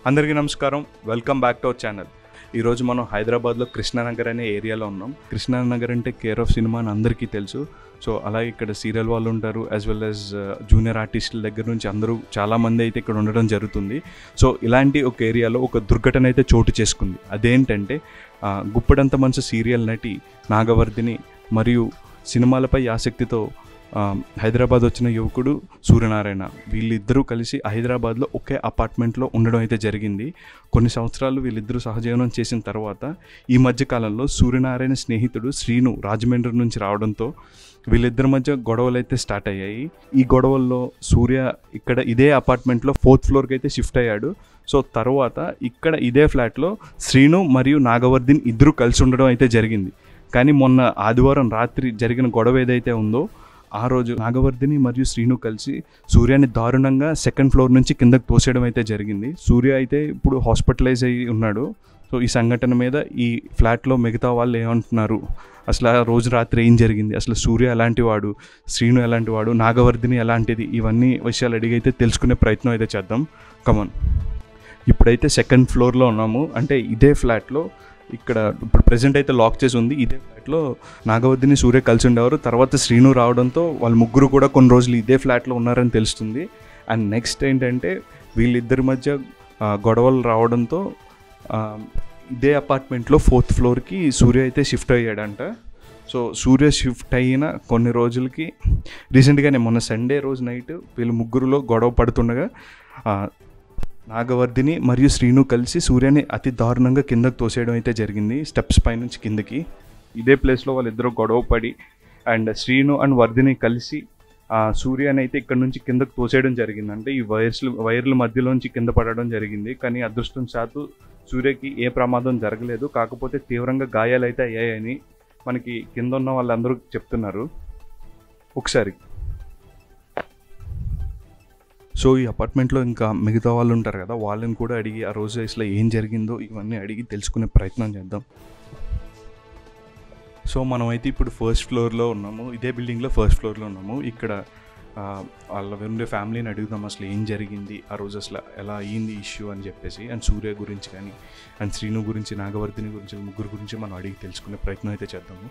అందరికీ నమస్కారం welcome back to our channel ఈరోజు మనం హైదరాబాద్లో కృష్ణానగర్ అనే ఏరియాలో ఉన్నాం కృష్ణానగర్ అంటే కేర్ ఆఫ్ సినిమా అని అందరికీ తెలుసు సో అలాగే ఇక్కడ సీరియల్ వాళ్ళు ఉంటారు యాజ్ వెల్ యాజ్ జూనియర్ ఆర్టిస్టుల దగ్గర నుంచి అందరూ చాలామంది అయితే ఇక్కడ ఉండడం జరుగుతుంది సో ఇలాంటి ఒక ఏరియాలో ఒక దుర్ఘటన అయితే చోటు చేసుకుంది అదేంటంటే ఆ, గుప్పడంత మనసు సీరియల్ నటి నాగవర్ధిని మరియు సినిమాలపై ఆసక్తితో ఆ, హైదరాబాద్ వచ్చిన యువకుడు సూర్యనారాయణ వీళ్ళిద్దరూ కలిసి హైదరాబాద్లో ఒకే అపార్ట్మెంట్లో ఉండడం అయితే జరిగింది కొన్ని సంవత్సరాలు వీళ్ళిద్దరూ సహజీవనం చేసిన తర్వాత ఈ మధ్య కాలంలో సూర్యనారాయణ స్నేహితుడు శ్రీను రాజమండ్రి నుంచి రావడంతో వీళ్ళిద్దరి మధ్య గొడవలు అయితే స్టార్ట్ అయ్యాయి ఈ గొడవల్లో సూర్య ఇక్కడ ఇదే అపార్ట్మెంట్లో ఫోర్త్ ఫ్లోర్కి అయితే షిఫ్ట్ అయ్యాడు సో తర్వాత ఇక్కడ ఇదే ఫ్లాట్లో శ్రీను మరియు నాగవర్ధిన్ ఇద్దరు కలిసి ఉండడం అయితే జరిగింది కానీ మొన్న ఆదివారం రాత్రి జరిగిన గొడవ ఏదైతే ఉందో ఆ రోజు నాగవర్ధిని మరియు శ్రీను కలిసి సూర్యాని దారుణంగా సెకండ్ ఫ్లోర్ నుంచి కిందకు తోసేయడం అయితే జరిగింది సూర్య అయితే ఇప్పుడు హాస్పిటలైజ్ అయ్యి ఉన్నాడు సో ఈ సంఘటన మీద ఈ ఫ్లాట్లో మిగతా వాళ్ళు ఏమంటున్నారు అసలు ఆ రోజు రాత్రి ఏం జరిగింది అసలు సూర్య ఎలాంటి వాడు శ్రీను ఎలాంటి వాడు నాగవర్ధిని ఎలాంటిది ఇవన్నీ విషయాలు అడిగైతే తెలుసుకునే ప్రయత్నం అయితే చేద్దాం కమన్ ఇప్పుడైతే సెకండ్ ఫ్లోర్లో ఉన్నాము అంటే ఇదే ఫ్లాట్లో ఇక్కడ ఇప్పుడు ప్రెసెంట్ అయితే లాక్ చేసి ఉంది ఇదే ఫ్లాట్లో నాగవర్ధిని సూర్య కలిసి ఉండేవారు తర్వాత శ్రీను రావడంతో వాళ్ళ ముగ్గురు కూడా కొన్ని రోజులు ఇదే ఫ్లాట్లో ఉన్నారని తెలుస్తుంది అండ్ నెక్స్ట్ ఏంటంటే వీళ్ళిద్దరి మధ్య ఆ, గొడవలు రావడంతో ఆ, ఇదే అపార్ట్మెంట్లో ఫోర్త్ ఫ్లోర్కి సూర్య అయితే షిఫ్ట్ అయ్యాడంట సో సూర్య షిఫ్ట్ అయిన కొన్ని రోజులకి రీసెంట్గానే మొన్న సండే రోజు నైట్ వీళ్ళు ముగ్గురులో గొడవ పడుతుండగా ఆ, నాగవర్ధిని మరియు శ్రీను కలిసి సూర్యని అతి దారుణంగా కిందకు తోసేయడం అయితే జరిగింది స్టెప్స్ పైనుంచి కిందకి ఇదే ప్లేస్లో వాళ్ళిద్దరూ గొడవ పడి అండ్ శ్రీను అండ్ వర్ధిని కలిసి ఆ సూర్యని అయితే ఇక్కడ నుంచి కిందకు తోసేయడం జరిగింది అంటే ఈ వైర్స్ వైర్ల మధ్యలోంచి కింద పడడం జరిగింది కానీ అదృష్టం శాతు సూర్యకి ఏ ప్రమాదం జరగలేదు కాకపోతే తీవ్రంగా గాయాలైతే అయ్యాయని మనకి కింద ఉన్న వాళ్ళందరూ చెప్తున్నారు ఒకసారి సో ఈ అపార్ట్మెంట్లో ఇంకా మిగతా వాళ్ళు ఉంటారు కదా వాళ్ళని కూడా అడిగి ఆ రోజు అసలు ఏం జరిగిందో ఇవన్నీ అడిగి తెలుసుకునే ప్రయత్నం చేద్దాం సో మనమైతే ఇప్పుడు ఫస్ట్ ఫ్లోర్లో ఉన్నాము ఇదే బిల్డింగ్లో ఫస్ట్ ఫ్లోర్లో ఉన్నాము ఇక్కడ ఆ, వాళ్ళ ఉండే ఫ్యామిలీని అడుగుదాం అసలు ఏం జరిగింది ఆ రోజు అసలు ఎలా అయ్యింది ఇష్యూ అని చెప్పేసి అండ్ సూర్య గురించి కానీ అండ్ శ్రీను గురించి నాగవర్ధిని గురించి ముగ్గురు గురించి మనం అడిగి తెలుసుకునే ప్రయత్నం అయితే చేద్దాము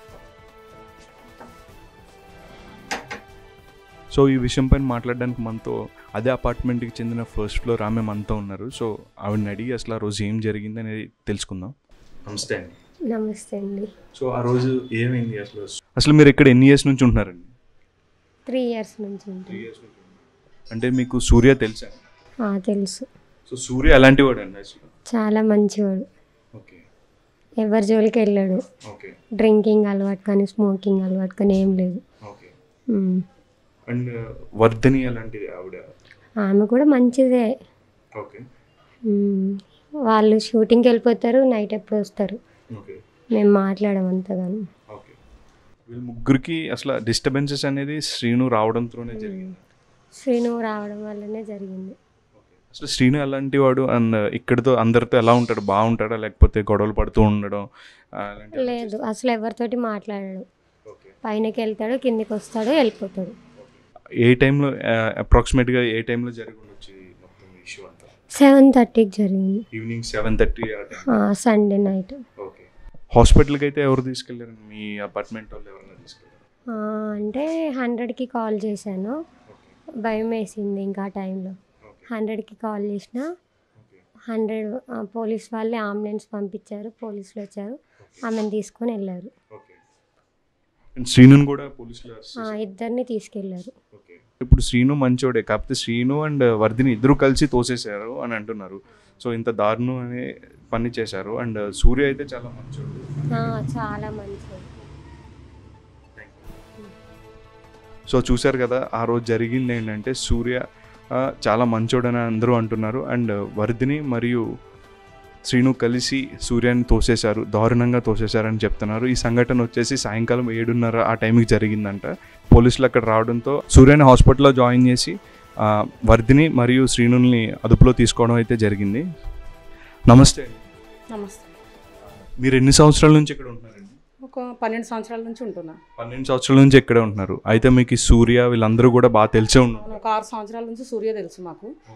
సో ఈ విషయం పైన మాట్లాడడానికి మనతో అదే అపార్ట్మెంట్కి చెందిన ఫస్ట్ ఫ్లోర్ ఆమె మనతో ఉన్నారు సో ఆవిడని అడిగి అసలు ఆ రోజు ఏం జరిగింది అనేది తెలుసుకుందాం నమస్తే అండి నమస్తే అండి సో ఆ రోజు ఏమైంది అసలు అసలు మీరు ఇక్కడ ఎన్ని ఇయర్స్ నుంచి ఉంటున్నారండి త్రీ ఇయర్స్ నుంచి ఉంటుంది అంటే మీకు సూర్య తెలుసా ఆ, తెలుసు సో సూర్య ఎలాంటి వాడు అండి అసలు చాలా మంచివాడు ఓకే ఎవరి జోలికి వెళ్ళాడు ఓకే డ్రింకింగ్ అలవాటు కానీ స్మోకింగ్ అలవాటు కానీ ఏం లేదు ఓకే ఉమ్. అండ్ వర్ధని అలాంటిది ఆవిడ ఆమె కూడా మంచిదే ఓకే ఉమ్. వాళ్ళు షూటింగ్కి వెళ్ళిపోతారు నైట్ ఎప్పుడు వస్తారు ఓకే మేము మాట్లాడము అంతగాను ఓకే వీళ్ళ ముగ్గురికి అసలు డిస్టర్బెన్సెస్ అనేది శ్రీను రావడంతోనే జరిగింది శ్రీను రావడం వల్లనే జరిగింది అసలు శ్రీను ఎలాంటి వాడు అండ్ ఇక్కడితో అందరితో ఎలా ఉంటాడు బాగుంటాడా లేకపోతే గొడవలు పడుతూ ఉండడం ఆ, అలాంటి లేదు అసలు ఎవరితోటి మాట్లాడాడు ఓకే పైనకి వెళ్తాడు కిందికి వస్తాడు వెళ్ళిపోతాడు ఏ టైంలో అప్రాక్సిమేట్గా ఏ టైంలో జరిగి ఉండొచ్చు ఈ మొత్తం ఇష్యూ అంతా సెవెన్ థర్టీకి జరిగింది ఈవినింగ్ సెవెన్ థర్టీ ఆ టైం సండే నైట్ ఓకే హాస్పిటల్కి అయితే ఎవరు తీసుకెళ్ళారు మీ అపార్ట్మెంట్ వాళ్ళు ఎవరైనా తీసుకెళ్ళారు ఆ, అంటే హండ్రెడ్కి కాల్ చేశాను ఓకే భయం వేసింది ఇంకా ఆ టైంలో ఓకే హండ్రెడ్కి కాల్ చేసిన ఓకే హండ్రెడ్ ఆ, పోలీస్ వాళ్ళే అంబులెన్స్ పంపించారు పోలీసులు వచ్చారు ఆమెను తీసుకొని వెళ్ళారు ఓకే అండ్ శ్రీనుని కూడా పోలీసులు arrest ఆ, ఇద్దరిని తీసుకెళ్ళారు ఓకే ఇప్పుడు శ్రీను మంచోడే కాకపోతే శ్రీను అండ్ వర్ధిని ఇద్దరు కలిసి తోసేశారు అని అంటున్నారు సో ఇంత దారుణం అనే పని చేశారు అండ్ సూర్య అయితే చాలా మంచోడు ఆ, చాలా మంచిది సో చూశారు కదా ఆ రోజు జరిగింది ఏంటంటే సూర్య ఆ, చాలా మంచోడని అందరూ అంటున్నారు అండ్ వర్ధిని మరియు శ్రీను కలిసి సూర్యాన్ని తోసేశారు దారుణంగా తోసేశారని చెప్తున్నారు ఈ సంఘటన వచ్చేసి సాయంకాలం ఏడున్నర ఆ టైంకి జరిగిందంట పోలీసులు అక్కడ రావడంతో సూర్యాని హాస్పిటల్లో జాయిన్ చేసి ఆ, వర్ధిని మరియు శ్రీనుల్ని అదుపులో తీసుకోవడం అయితే జరిగింది నమస్తే నమస్తే మీరు ఎన్ని సంవత్సరాల నుంచి ఇక్కడ ఉంటున్నారండి ఒక పన్నెండు సంవత్సరాల నుంచి ఉంటున్నా పన్నెండు సంవత్సరాల నుంచి ఇక్కడే ఉంటున్నారు అయితే మీకు ఈ సూర్య వీళ్ళందరూ కూడా బాగా తెలిసే ఉన్నారు అవును, ఒక ఆరు సంవత్సరాల నుంచి సూర్య తెలుసు మాకు ఓకే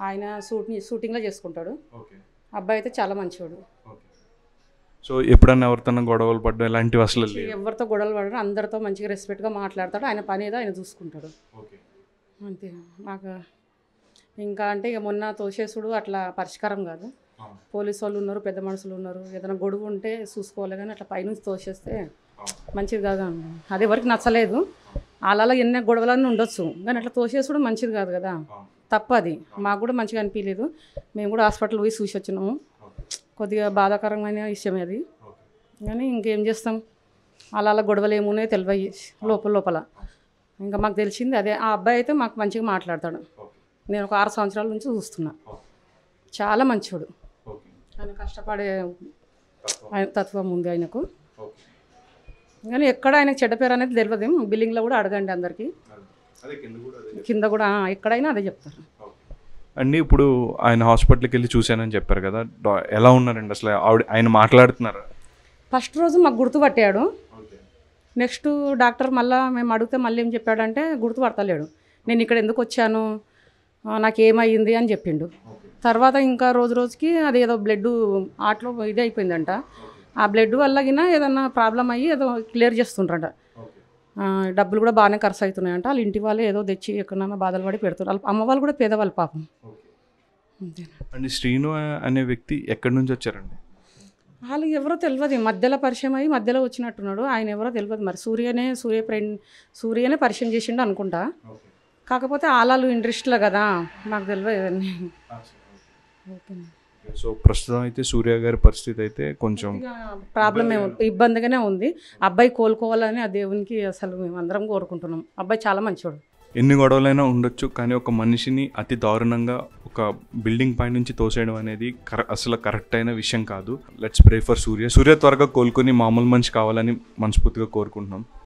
ఆయన షూట్ షూటింగ్లో చేసుకుంటాడు ఓకే అబ్బాయి అయితే చాలా మంచివాడు ఓకే సో ఎప్పుడన్నా ఎవరితోనో గొడవలు పడ్డం ఇలాంటివి అసలు లేవు ఎవరితో గొడవలు పడడు అందరితో మంచిగా రెస్పెక్ట్గా మాట్లాడతాడు ఆయన పని ఏదో ఆయన చూసుకుంటాడు ఓకే అంతే మాకు ఇంకా అంటే ఇక మొన్న తోసేసుడు అట్లా పరిష్కారం కాదు పోలీసు వాళ్ళు ఉన్నారు పెద్ద మనుషులు ఉన్నారు ఏదైనా గొడవ ఉంటే చూసుకోవాలి కానీ అట్లా పైనుంచి తోసేస్తే మంచిది కాదు అన్న. అది ఎవరికి నచ్చలేదు అలా ఎన్ని గొడవలన్నీ ఉండొచ్చు కానీ అట్లా తోసేసుడు మంచిది కాదు కదా తప్పు అది మాకు కూడా మంచిగా అనిపించలేదు మేము కూడా హాస్పిటల్ పోయి చూసి వచ్చినాము కొద్దిగా బాధాకరమైన విషయం అది కానీ ఇంకేం చేస్తాం అలా అలా గొడవలు ఏమున్నాయో తెలివయి లోపల లోపల ఇంకా మాకు తెలిసింది అదే ఆ అబ్బాయి అయితే మాకు మంచిగా మాట్లాడతాడు నేను ఒక ఆరు సంవత్సరాల నుంచి చూస్తున్నా చాలా మంచోడు ఓకే ఆయన కష్టపడే ఆయన తత్వం ఉంది ఆయనకు ఓకే కానీ ఎక్కడ ఆయనకు చెడ్డ పేరు అనేది తెలియదు బిల్డింగ్లో కూడా అడగండి అందరికీ అదే కింద కూడా అదే కింద కూడా ఆ, ఎక్కడైనా అదే చెప్తారు అండి ఇప్పుడు ఆయన హాస్పిటల్కి వెళ్ళి చూశానని చెప్పారు కదా డా- ఎలా ఉన్నారండి అసలు ఆవిడ ఆయన మాట్లాడుతున్నారా ఫస్ట్ రోజు మాకు గుర్తుపట్టాడు ఓకే నెక్స్ట్ డాక్టర్ మళ్ళీ మేము అడిగితే మళ్ళీ ఏం చెప్పాడంటే గుర్తుపడతలేడు నేను ఇక్కడ ఎందుకు వచ్చాను ఆ, నాకు ఏమయ్యింది అని చెప్పిండు తర్వాత ఇంకా రోజు రోజుకి అది ఏదో బ్లడ్ ఆటలో ఇది అయిపోయిందంట ఆ బ్లడ్ వల్ల గిన ఏదన్నా ప్రాబ్లం అయ్యి ఏదో క్లియర్ చేస్తుండ్రంట ఓకే ఆ, డబ్బులు కూడా బాగానే ఖర్చు అవుతున్నాయంట వాళ్ళ ఇంటి వాళ్ళే ఏదో తెచ్చి ఎక్కడన్నా బాధలు పడి పెడుతున్నారు వాళ్ళ అమ్మ వాళ్ళు కూడా పేదవాళ్ళు పాపం ఓకే అంతే అండి శ్రీను అనే వ్యక్తి ఎక్కడి నుంచి వచ్చారండి వాళ్ళు ఎవరో తెలియదు మధ్యలో పరిచయం అయ్యి మధ్యలో వచ్చినట్టున్నాడు ఆయన ఎవరో తెలియదు మరి సూర్యనే సూర్య ఫ్రెండ్ సూర్యనే పరిచయం చేసిండు అనుకుంటా ఓకే కాకపోతే ఆలాలు ఇంట్రెస్ట్లో కదా మాకు తెలియదు ఇవన్నీ ఓకే సో ప్రస్తుతం అయితే సూర్య గారి పరిస్థితి అయితే కొంచెం ప్రాబ్లం ఏమో ఇబ్బందిగానే ఉంది అబ్బాయి కోలుకోవాలని ఆ దేవునికి అసలు మేము అందరం కోరుకుంటున్నాం అబ్బాయి చాలా మంచివాడు ఎన్ని గొడవలైనా ఉండొచ్చు కానీ ఒక మనిషిని అతి దారుణంగా ఒక బిల్డింగ్ పై నుంచి తోసేయడం అనేది కర అసలు కరెక్ట్ అయిన విషయం కాదు లెట్స్ ప్రే ఫర్ సూర్య సూర్య త్వరగా కోలుకొని మామూలు మనిషి కావాలని మనస్ఫూర్తిగా కోరుకుంటున్నాం